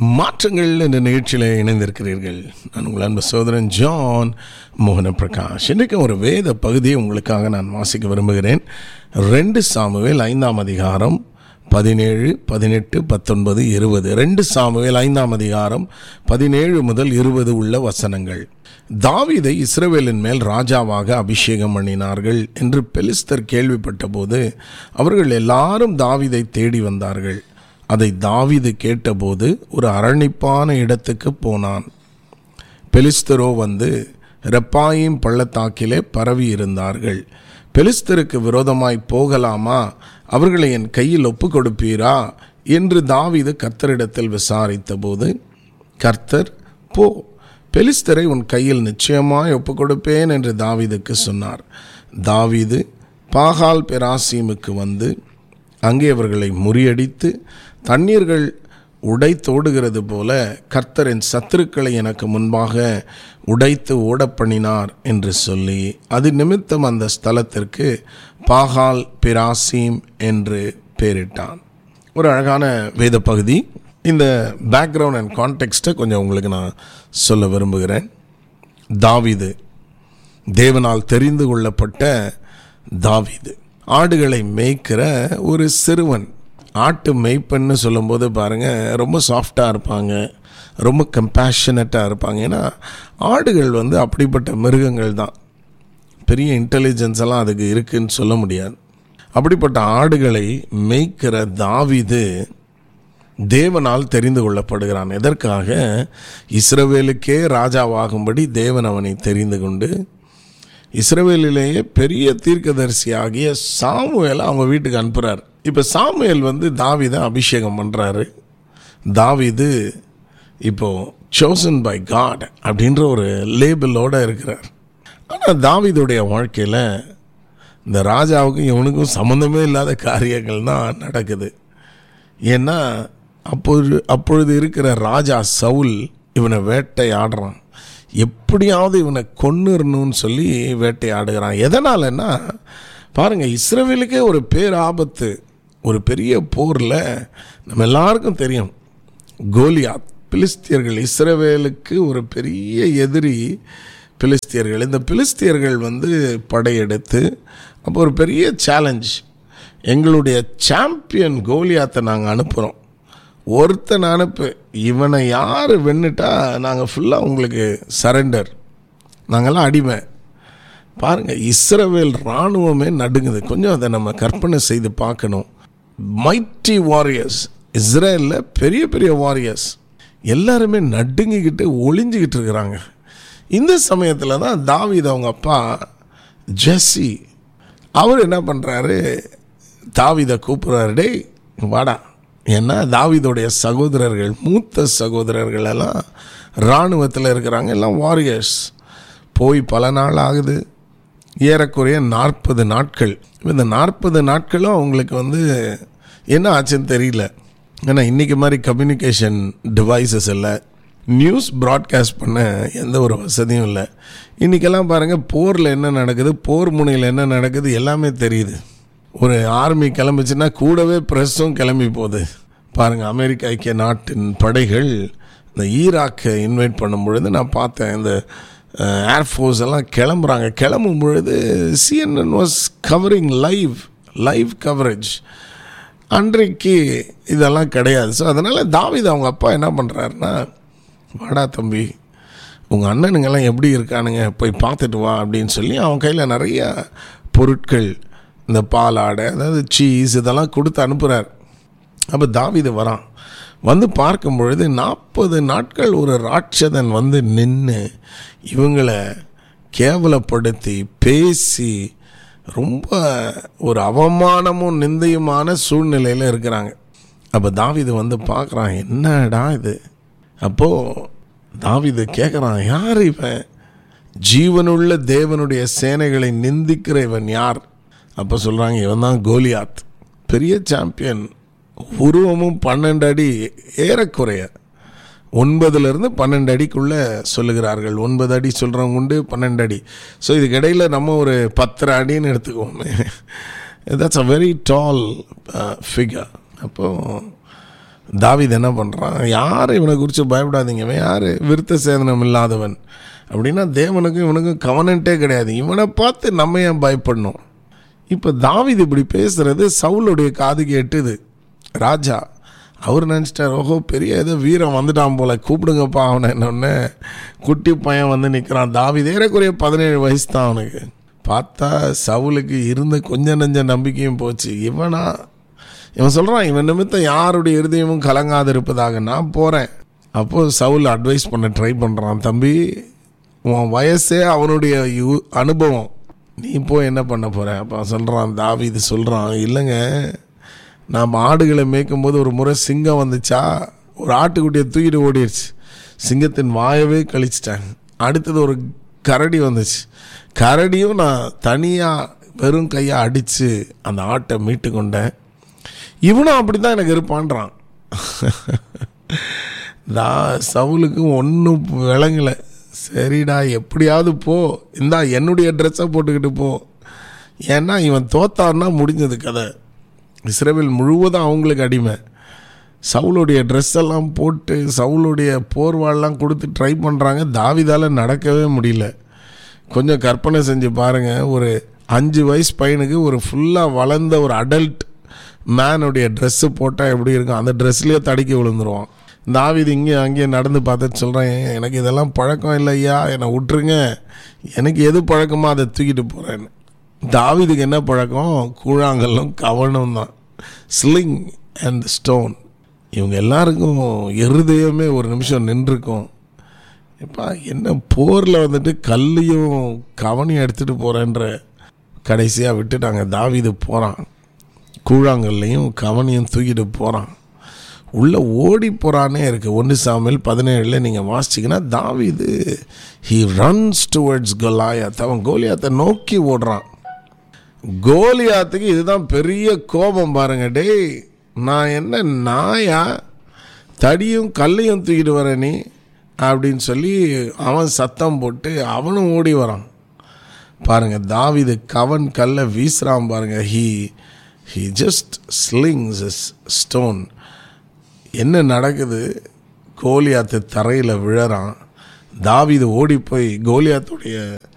மாற்றங்கள் என்ற நிகழ்ச்சியில் இணைந்திருக்கிறீர்கள் நான் உங்கள் அன்பு சோதரன் ஜான் மோகன பிரகாஷ் இன்றைக்கு ஒரு வேத பகுதியை உங்களுக்காக நான் வாசிக்க விரும்புகிறேன் ரெண்டு சாமுவேல் ஐந்தாம் அதிகாரம் பதினேழு பதினெட்டு பத்தொன்பது இருபது ரெண்டு சாமுவேல் ஐந்தாம் அதிகாரம் பதினேழு முதல் இருபது உள்ள வசனங்கள் தாவீதை இஸ்ரவேலின் மேல் ராஜாவாக அபிஷேகம் பண்ணினார்கள் என்று பெலிஸ்தர் கேள்விப்பட்டபோது அவர்கள் எல்லாரும் தாவீதை தேடி வந்தார்கள் அதை தாவீது கேட்டபோது ஒரு அரணிப்பான இடத்துக்கு போனான் பெலிஸ்தரோ வந்து ரெப்பாயின் பள்ளத்தாக்கிலே பரவி இருந்தார்கள் பெலிஸ்தருக்கு விரோதமாய் போகலாமா அவர்களை என் கையில் ஒப்பு கொடுப்பீரா என்று தாவீது கர்த்தரிடத்தில் விசாரித்தபோது கர்த்தர் போ பெலிஸ்தரை உன் கையில் நிச்சயமாய் ஒப்பு கொடுப்பேன் என்று தாவீதுக்கு சொன்னார் தாவீது பாகால் பெராசீமுக்கு வந்து அங்கே அவர்களை முறியடித்து தண்ணீர்கள் உடைத்தோடுகிறது போல கர்த்தரின் சத்துருக்களை எனக்கு முன்பாக உடைத்து ஓடப்பண்ணினார் என்று சொல்லி அது நிமித்தம் அந்த ஸ்தலத்திற்கு பாகால் பிராசீம் என்று பெயரிட்டான் ஒரு அழகான வேத பகுதி இந்த பேக்ரவுண்ட் அண்ட் கான்டெக்ஸ்ட்டை கொஞ்சம் உங்களுக்கு நான் சொல்ல விரும்புகிறேன் தாவிது தேவனால் தெரிந்து கொள்ளப்பட்ட தாவிது ஆடுகளை மேய்க்கிற ஒரு சிறுவன் ஆட்டு மேய்ப்பன்னு சொல்லும்போது பாருங்கள் ரொம்ப சாஃப்டாக இருப்பாங்க ரொம்ப கம்பேஷனட்டாக இருப்பாங்க ஏன்னா ஆடுகள் வந்து அப்படிப்பட்ட மிருகங்கள் தான் பெரிய இன்டெலிஜென்ஸ் எல்லாம் அதுக்கு இருக்குன்னு சொல்ல முடியாது அப்படிப்பட்ட ஆடுகளை மேய்க்கிற தாவிது தேவனால் தெரிந்து கொள்ளப்படுகிறான் எதற்காக இஸ்ரவேலுக்கே ராஜாவாகும்படி தேவன் அவனை தெரிந்து கொண்டு இஸ்ரவேலிலேயே பெரிய தீர்க்கதரிசி ஆகிய சாமுவேலை அவங்க வீட்டுக்கு அனுப்புகிறார் இப்போ சாமுவேல் வந்து தாவிதை அபிஷேகம் பண்ணுறாரு தாவிது இப்போது சோசன் பை காட் அப்படின்ற ஒரு லேபிளோடு இருக்கிறார் ஆனால் தாவிதுடைய வாழ்க்கையில் இந்த ராஜாவுக்கும் இவனுக்கும் சம்மந்தமே இல்லாத காரியங்கள் தான் நடக்குது ஏன்னா அப்பொழுது அப்பொழுது இருக்கிற ராஜா சவுல் இவனை வேட்டையாடுறான் எப்படியாவது இவனை கொன்னுறணும்னு சொல்லி வேட்டையாடுகிறான் எதனாலன்னா பாருங்கள் இஸ்ரேவேலுக்கே ஒரு பேர் ஆபத்து ஒரு பெரிய போரில் நம்ம எல்லாருக்கும் தெரியும் கோலியாத் பிலிஸ்தியர்கள் இஸ்ரவேலுக்கு ஒரு பெரிய எதிரி பிலிஸ்தியர்கள் இந்த பிலிஸ்தியர்கள் வந்து படையெடுத்து அப்போ ஒரு பெரிய சேலஞ்ச் எங்களுடைய சாம்பியன் கோலியாத்தை நாங்கள் அனுப்புகிறோம் ஒருத்தன் அனுப்பு இவனை யார் வென்னுட்டா நாங்கள் ஃபுல்லாக உங்களுக்கு சரண்டர் நாங்கள்லாம் அடிமை பாருங்கள் இஸ்ரவேல் இராணுவமே நடுங்குது கொஞ்சம் அதை நம்ம கற்பனை செய்து பார்க்கணும் மைட்டி வாரியர்ஸ் இஸ்ரேலில் பெரிய பெரிய வாரியர்ஸ் எல்லாருமே நடுங்கிக்கிட்டு ஒளிஞ்சிக்கிட்டு இருக்கிறாங்க இந்த சமயத்தில் தான் தாவீது அவங்க அப்பா ஜெஸ்ஸி அவர் என்ன பண்ணுறாரு தாவிதை கூப்பிட்றாரு டேய் வாடா ஏன்னா தாவிதோடைய சகோதரர்கள் மூத்த சகோதரர்கள் எல்லாம் இராணுவத்தில் இருக்கிறாங்க எல்லாம் வாரியர்ஸ் போய் பல நாள் ஆகுது ஏறக்குறைய நாற்பது நாட்கள் இந்த நாற்பது நாட்களும் அவங்களுக்கு வந்து என்ன ஆச்சுன்னு தெரியல ஏன்னா இன்றைக்கி மாதிரி கம்யூனிகேஷன் டிவைசஸ் இல்லை நியூஸ் ப்ராட்காஸ்ட் பண்ண எந்த ஒரு வசதியும் இல்லை இன்றைக்கெல்லாம் பாருங்கள் போரில் என்ன நடக்குது போர் முனையில் என்ன நடக்குது எல்லாமே தெரியுது ஒரு ஆர்மி கிளம்பிச்சுன்னா கூடவே ப்ரெஸ்ஸும் கிளம்பி போகுது பாருங்கள் அமெரிக்க ஐக்கிய நாட்டின் படைகள் இந்த ஈராக்கை இன்வைட் பண்ணும் பொழுது நான் பார்த்தேன் இந்த ஏர்ஃபோர்ஸ் எல்லாம் கிளம்புறாங்க கிளம்பும் பொழுது CNN was covering live live coverage அன்றைக்கு இதெல்லாம் கிடையாது ஸோ அதனால் தாவித அவங்க அப்பா என்ன பண்ணுறாருன்னா வாடா தம்பி உங்கள் அண்ணனுங்கெல்லாம் எப்படி இருக்கானுங்க போய் பார்த்துட்டு வா அப்படின்னு சொல்லி அவன் கையில் நிறைய பொருட்கள் இந்த பாலாடை அதாவது சீஸ் இதெல்லாம் கொடுத்து அனுப்புகிறார் அப்போ தாவிது வரான் வந்து பார்க்கும் பொழுது நாற்பது நாட்கள் ஒரு ராட்சதன் வந்து நின்று இவங்களை கேவலப்படுத்தி பேசி ரொம்ப ஒரு அவமானமும் நிந்தையுமான சூழ்நிலையில் இருக்கிறாங்க அப்போ தாவிது வந்து பார்க்குறான் என்னடா இது அப்போது தாவிது கேட்குறான் யார் இவன் ஜீவனுள்ள தேவனுடைய சேனைகளை நிந்திக்கிற இவன் யார் அப்போ சொல்கிறாங்க இவன் தான் கோலியாத் பெரிய சாம்பியன் உருவமும் பன்னெண்டு அடி ஏறக்குறைய ஒன்பதுலேருந்து பன்னெண்டு அடிக்குள்ளே சொல்லுகிறார்கள் ஒன்பது அடி சொல்கிறவங்க உண்டு பன்னெண்டு அடி ஸோ இதுக்கு இடையில் நம்ம ஒரு பத்தரை அடின்னு எடுத்துக்குவோமே that's a very tall figure அப்போது தாவீது என்ன பண்ணுறான் யார் இவனை குறித்து பயப்படாதீங்க இவன் யார் விருத்த சேதனம் இல்லாதவன் அப்படின்னா தேவனுக்கும் இவனுக்கும் கவனன்ட்டே கிடையாது இவனை பார்த்து நம்ம ஏன் பயப்படணும் இப்போ தாவீது இப்படி பேசுறது சவுளுடைய காதுக்கு எட்டுது ராஜா அவர் நினச்சிட்டார் ஓஹோ பெரிய ஏதோ வீரம் வந்துட்டான் போல கூப்பிடுங்கப்பா அவனை என்னொன்னே குட்டி பையன் வந்து நிற்கிறான் தாவீது ஏறக்குறைய பதினேழு வயசு தான் அவனுக்கு பார்த்தா சவுலுக்கு இருந்த கொஞ்ச நெஞ்ச நம்பிக்கையும் போச்சு இவனா இவன் சொல்கிறான் இவன் நிமித்தம் யாருடைய இருதயமும் கலங்காது இருப்பதாக நான் போகிறேன் அப்போது சவுல் அட்வைஸ் பண்ண ட்ரை பண்ணுறான் தம்பி உன் வயசே அவனுடைய யு- அனுபவம் நீ போய் என்ன பண்ண போகிற அப்போ சொல்கிறான் தாவீது சொல்கிறான் இல்லைங்க நாம் ஆடுகளை மேய்க்கும்போது ஒரு முறை சிங்கம் வந்துச்சா ஒரு ஆட்டுக்குட்டியை தூக்கிட்டு ஓடிடுச்சு சிங்கத்தின் வாயவே கழிச்சிட்டேன் அடுத்தது ஒரு கரடி வந்துச்சு கரடியும் நான் தனியாக வெறும் கையை அடித்து அந்த ஆட்டை மீட்டு கொண்டேன் இவனும் அப்படி தான் எனக்கு இருப்பான்றான் நான் சவுலுக்கு ஒன்றும் விளங்கலை சரிடா எப்படியாவது போ இந்தா என்னுடைய ட்ரெஸ்ஸை போட்டுக்கிட்டு போ ஏன்னா இவன் தோத்தான்னா முடிஞ்சது கதை இஸ்ரேல் முழுவதும் அவங்களுக்கு அடிமை சவுளுடைய ட்ரெஸ் எல்லாம் போட்டு சவுளுடைய போர்வாள்லாம் கொடுத்து ட்ரை பண்ணுறாங்க தாவிதால் நடக்கவே முடியல கொஞ்சம் கற்பனை செஞ்சு பாருங்கள் ஒரு அஞ்சு வயசு பையனுக்கு ஒரு ஃபுல்லாக வளர்ந்த ஒரு அடல்ட் மேனுடைய ட்ரெஸ்ஸு போட்டால் எப்படி இருக்கும் அந்த ட்ரெஸ்லேயே தடுக்கி விழுந்துருவான் தாவிது இங்கே அங்கேயே நடந்து பார்த்துட்டு சொல்கிறேன் எனக்கு இதெல்லாம் பழக்கம் இல்லை ஐயா என்னை விட்டுருங்க எனக்கு எது பழக்கமோ அதை தூக்கிட்டு போகிறேன்னு தாவீதுக்கு என்ன பழக்கம் கூழாங்கல்லும் கவனம் தான் ஸ்லிங் அண்ட் ஸ்டோன் இவங்க எல்லாருக்கும் இருதயமே ஒரு நிமிஷம் நின்றுருக்கும் எப்பா என்ன போரில் வந்துட்டு கல்லையும் கவனையும் எடுத்துகிட்டு போகிறேன்ற கடைசியாக விட்டுட்டாங்க தாவீது போகிறான் கூழாங்கல்லையும் கவனையும் தூக்கிட்டு போகிறான் உள்ளே ஓடி போகிறானே இருக்குது ஒன்று சாமியல் பதினேழில் நீங்கள் வாசிச்சிங்கன்னா தாவீது ஹி ரன்ஸ் டுவர்ட்ஸ் கோலாயாத் அவன் கோலியாத்தை நோக்கி ஓடுறான் கோலியாத்துக்கு இதுதான் பெரிய கோபம் பாருங்க டேய் நான் என்ன நாயா தடியும் கல்லையும் தூக்கிட்டு வர நீ அப்படின்னு சொல்லி அவன் சத்தம் போட்டு அவனும் ஓடி வரான் பாருங்க தாவிது கவன் கல்லை வீசுறான் பாருங்க he he just slings is stone என்ன நடக்குது கோலியாத்து தரையில் விழறான் தாவீது ஓடி போய் கோலியாத்துடைய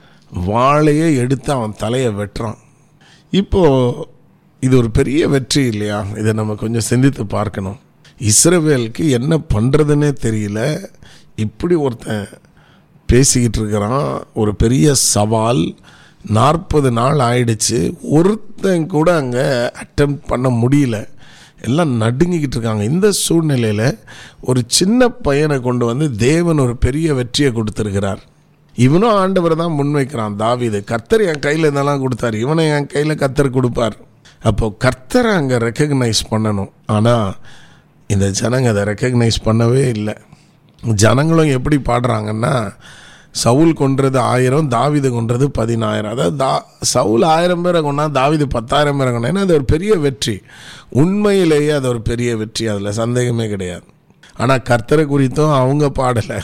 வாளையே எடுத்து அவன் தலையை வெட்டுறான் இப்போ இது ஒரு பெரிய வெற்றி இல்லையா இதை நம்ம கொஞ்சம் சிந்தித்து பார்க்கணும் இஸ்ரவேலுக்கு என்ன பண்ணுறதுன்னே தெரியல இப்படி ஒருத்தன் பேசிக்கிட்டு இருக்கிறான் ஒரு பெரிய சவால் நாற்பது நாள் ஆயிடுச்சு ஒருத்தன் கூட அங்கே அட்டம் பண்ண முடியல எல்லாம் நடுங்கிக்கிட்டு இருக்காங்க இந்த சூழ்நிலையில் ஒரு சின்ன பையனை கொண்டு வந்து தேவன் ஒரு பெரிய வெற்றியை கொடுத்துருக்கிறார் இவனும் ஆண்டவர் தான் முன்வைக்கிறான் தாவீது கர்த்தர் என் கையில் இதெல்லாம் கொடுத்தாரு இவனை என் கையில் கர்த்தர் கொடுப்பார் அப்போ கர்த்தரை அங்கே ரெக்கக்னைஸ் பண்ணணும் ஆனால் இந்த ஜனங்க அதை ரெக்கக்னைஸ் பண்ணவே இல்லை ஜனங்களும் எப்படி பாடுறாங்கன்னா சவுல் கொன்றது ஆயிரம் தாவீது கொன்றது பதினாயிரம் அதாவது தா சவுல் ஆயிரம் பேரை கொண்டா தாவீது பத்தாயிரம் பேரை கொண்டா ஏன்னா அது ஒரு பெரிய வெற்றி உண்மையிலேயே அது ஒரு பெரிய வெற்றி அதில் சந்தேகமே கிடையாது ஆனால் கர்த்தரை குறித்தும் அவங்க பாடலை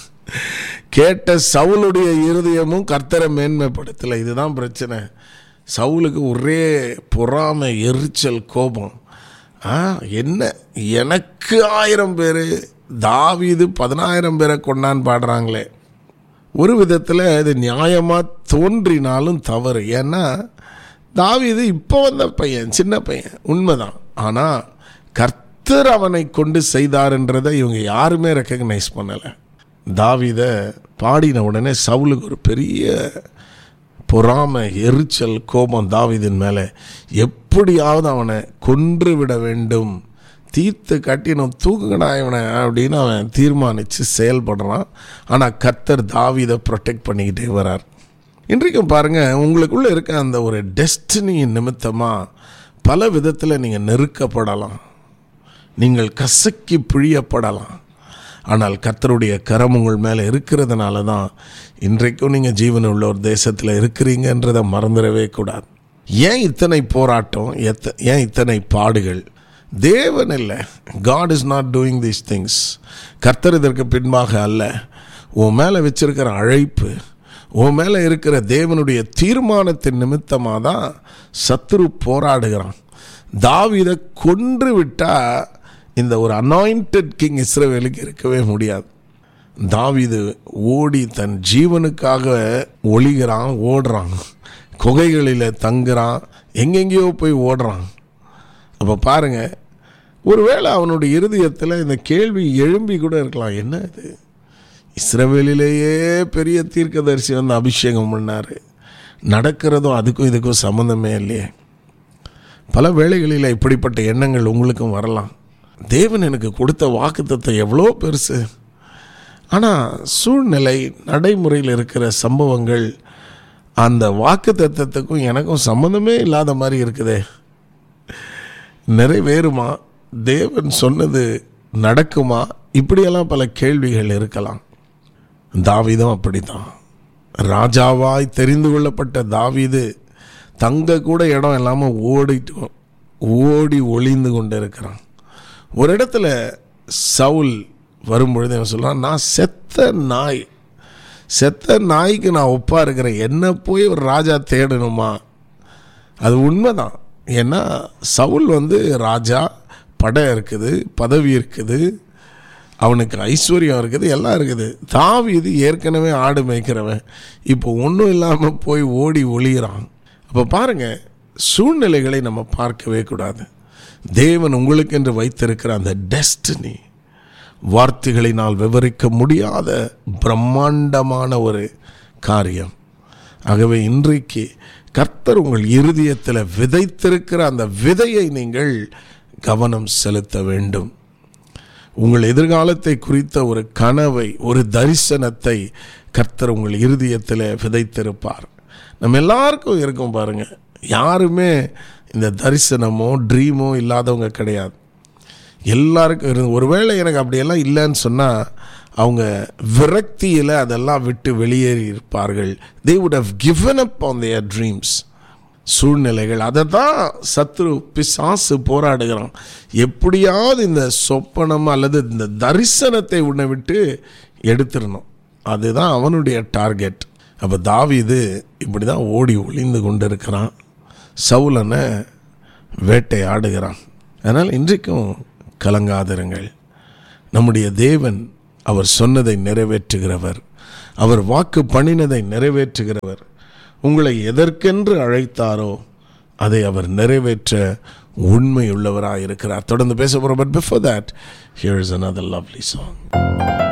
கேட்ட சவுளுடைய இருதயமும் கர்த்தரை மேன்மைப்படுத்தலை இதுதான் பிரச்சனை சவுலுக்கு ஒரே பொறாமை எரிச்சல் கோபம் ஆ என்ன எனக்கு ஆயிரம் பேர் தாவீது பதினாயிரம் பேரை கொண்டான்னு பாடுறாங்களே ஒரு விதத்தில் இது நியாயமாக தோன்றினாலும் தவறு ஏன்னா தாவீது இப்போ வந்த பையன் சின்ன பையன் உண்மைதான் ஆனால் கர்த்தர் அவனை கொண்டு செய்தார்ன்றதை இவங்க யாருமே ரெக்கக்னைஸ் பண்ணலை தாவீதை பாடின உடனே சவுலுக்கு ஒரு பெரிய பொறாமை எரிச்சல் கோபம் தாவீதின் மேலே எப்படியாவது அவனை கொன்று விட வேண்டும் தீர்த்து கட்டினம் தூக்குங்கடா இவனை அப்படின்னு அவன் தீர்மானித்து செயல்படுறான் ஆனால் கர்த்தர் தாவீதை ப்ரொடெக்ட் பண்ணிக்கிட்டே வரார் இன்றைக்கும் பாருங்கள் உங்களுக்குள்ளே இருக்க அந்த ஒரு டெஸ்டினியின் நிமித்தமாக பல விதத்தில் நீங்கள் நெருக்கப்படலாம் நீங்கள் கசக்கி பிழியப்படலாம் ஆனால் கர்த்தருடைய கரம் உங்கள் மேலே இருக்கிறதுனால தான் இன்றைக்கும் நீங்கள் ஜீவன் உள்ள ஒரு தேசத்தில் இருக்கிறீங்கன்றதை மறந்துடவே கூடாது ஏன் இத்தனை போராட்டம் எத்த ஏன் இத்தனை பாடுகள் தேவன் இல்லை God is not doing these things கர்த்தர் இதற்கு பின்பாக அல்ல உன் மேலே வச்சிருக்கிற அழைப்பு உன் மேலே இருக்கிற தேவனுடைய தீர்மானத்தின் நிமித்தமாக தான் சத்துரு போராடுகிறான் தாவிதை கொன்று விட்டால் இந்த ஒரு அனாயிண்டட் கிங் இஸ்ரவேலுக்கு இருக்கவே முடியாது தாவீது ஓடி தன் ஜீவனுக்காக ஒளிகிறான் ஓடுறான் குகைகளில் தங்குறான் எங்கெங்கேயோ போய் ஓடுறான் அப்போ பாருங்க ஒருவேளை அவனுடைய இருதயத்தில் இந்த கேள்வி எழும்பி கூட இருக்கலாம் என்ன இது இஸ்ரவேலிலேயே பெரிய தீர்க்கதரிசி வந்து அபிஷேகம் பண்ணார் நடக்கிறதும் அதுக்கும் இதுக்கும் சம்மந்தமே இல்லையே பல வேளைகளில் இப்படிப்பட்ட எண்ணங்கள் உங்களுக்கும் வரலாம் தேவன் எனக்கு கொடுத்த வாக்குத்தத்தை எவ்வளோ பெருசு ஆனால் சூழ்நிலை நடைமுறையில் இருக்கிற சம்பவங்கள் அந்த வாக்கு தத்துவத்துக்கும் எனக்கும் சம்மந்தமே இல்லாத மாதிரி இருக்குதே நிறைவேறுமா தேவன் சொன்னது நடக்குமா இப்படியெல்லாம் பல கேள்விகள் இருக்கலாம் தாவீதும் அப்படித்தான் ராஜாவாய் தெரிந்து கொள்ளப்பட்ட தாவீது தங்க கூட இடம் இல்லாமல் ஓடிட்டு ஓடி ஒளிந்து கொண்டு இருக்கிறான் ஒரு இடத்துல சவுல் வரும்பொழுது அவன் சொல்கிறான் நான் செத்த நாய் செத்த நாய்க்கு நான் ஒப்பா இருக்கிறேன் என்ன போய் ஒரு ராஜா தேடணுமா அது உண்மைதான் ஏன்னா சவுல் வந்து ராஜா படம் இருக்குது பதவி இருக்குது அவனுக்கு ஐஸ்வர்யம் இருக்குது எல்லாம் இருக்குது தாவீது ஏற்கனவே ஆடு மேய்க்கிறவன் இப்போ ஒன்றும் இல்லாமல் போய் ஓடி ஒளிகிறான் அப்போ பாருங்கள் சூழ்நிலைகளை நம்ம பார்க்கவே கூடாது தேவன் உங்களுக்கென்று வைத்திருக்கிற அந்த டெஸ்டினி வார்த்தைகளினால் விவரிக்க முடியாத பிரம்மாண்டமான ஒரு காரியம் ஆகவே இன்றைக்கு கர்த்தர் உங்கள் இருதயத்தில் விதைத்திருக்கிற அந்த விதையை நீங்கள் கவனம் செலுத்த வேண்டும் உங்கள் எதிர்காலத்தை குறித்த ஒரு கனவை ஒரு தரிசனத்தை கர்த்தர் உங்கள் இருதயத்தில் விதைத்திருப்பார் நம்ம எல்லாருக்கும் இருக்கும் பாருங்க யாருமே இந்த தரிசனமோ ட்ரீமோ இல்லாதவங்க கிடையாது எல்லாருக்கும் இருந்து ஒருவேளை எனக்கு அப்படியெல்லாம் இல்லைன்னு சொன்னால் அவங்க விரக்தியில் அதெல்லாம் விட்டு வெளியேறி இருப்பார்கள் they would have given up on their dreams சூழ்நிலைகள் அதை தான் சத்ரு பிசாசு போராடுகிறான் எப்படியாவது இந்த சொப்பனம் அல்லது இந்த தரிசனத்தை உன்னை விட்டு எடுத்துடணும் அதுதான் அவனுடைய டார்கெட் அப்போ தாவீது இப்படி தான் ஓடி ஒளிந்து கொண்டு இருக்கிறான் சவுலனை வேட்டையாடுகிறான் அதனால் இன்றைக்கும் கலங்காதிருங்கள் நம்முடைய தேவன் அவர் சொன்னதை நிறைவேற்றுகிறவர் அவர் வாக்கு பண்ணினதை நிறைவேற்றுகிறவர் உங்களை எதற்கென்று அழைத்தாரோ அதை அவர் நிறைவேற்ற உண்மையுள்ளவராக இருக்கிறார் தொடர்ந்து பேச போகிறோம் but before that here is another lovely song